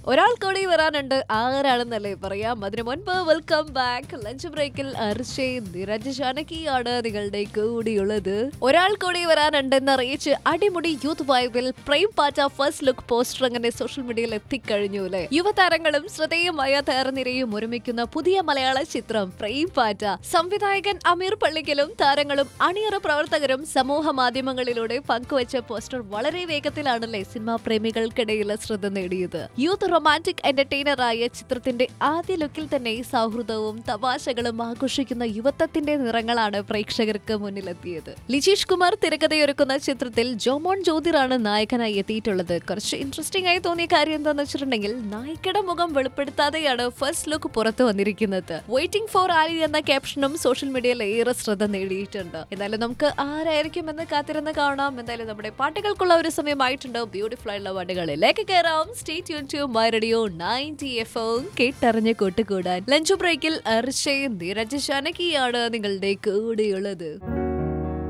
ഒരാൾ കൂടി വരാനുണ്ട് ആരാണെന്നല്ലേ പറയാം അതിനു മുൻപ് വെൽക്കം ബാക്ക് ലഞ്ച് ബ്രേക്കിൽ അർഷേ നിരജ് ജാനകിയാണ് നിങ്ങളുടെ കൂടിയുള്ളത് ഒരാൾ കൂടി വരാനുണ്ടെന്ന് അറിയിച്ച് അടിമുടി യൂത്ത് വൈബിൽ Prem Patta first look poster അങ്ങനെ സോഷ്യൽ മീഡിയയിൽ എത്തിക്കഴിഞ്ഞു അല്ലെ യുവതാരങ്ങളും ശ്രദ്ധേയമായ താരനിരയും ഒരുമിക്കുന്ന പുതിയ മലയാള ചിത്രം പ്രേം പാറ്റ സംവിധായകൻ അമീർ പള്ളിക്കലും താരങ്ങളും അണിയറ പ്രവർത്തകരും സമൂഹ മാധ്യമങ്ങളിലൂടെ പങ്കുവച്ച പോസ്റ്റർ വളരെ വേഗത്തിലാണല്ലേ സിനിമാ പ്രേമികൾക്കിടയിൽ ശ്രദ്ധ നേടിയത് യൂത്ത് റൊമാൻറ്റിക് എന്റർടൈനറായ ചിത്രത്തിന്റെ ആദ്യ ലുക്കിൽ തന്നെ സൗഹൃദവും തമാശകളും ആഘോഷിക്കുന്ന യുവത്വത്തിന്റെ നിറങ്ങളാണ് പ്രേക്ഷകർക്ക് മുന്നിലെത്തിയത് ലിജീഷ് കുമാർ തിരക്കഥയൊരുക്കുന്ന ചിത്രത്തിൽ ജോമോൺ ജ്യോതിറാണ് നായകനായി എത്തിയിട്ടുള്ളത് കുറച്ച് ഇൻട്രസ്റ്റിംഗ് ആയി തോന്നിയ കാര്യം എന്താണെന്ന് വെച്ചിട്ടുണ്ടെങ്കിൽ നായികയുടെ മുഖം വെളിപ്പെടുത്താതെയാണ് ഫസ്റ്റ് ലുക്ക് പുറത്തു വന്നിരിക്കുന്നത് വെയിറ്റിംഗ് ഫോർ ആലി എന്ന ക്യാപ്ഷനും സോഷ്യൽ മീഡിയയിൽ ഏറെ ശ്രദ്ധ നേടിയിട്ടുണ്ട് എന്തായാലും നമുക്ക് ആരായിരിക്കും എന്ന് കാത്തിരുന്ന് കാണാം എന്തായാലും നമ്മുടെ പാട്ടുകൾക്കുള്ള ഒരു സമയമായിട്ടുണ്ട് ബ്യൂട്ടിഫുൾ ആയിട്ടുള്ള പാട്ടുകളിലേക്ക് കയറാം stay tune to my radio ninety F കേട്ടറിഞ്ഞ് കൂട്ടുകൂടാൻ ലഞ്ച് ബ്രേക്കിൽ അർഷയും നിരജ് ജാനകിയാണ് നിങ്ങളുടെ കൂടെയുള്ളത്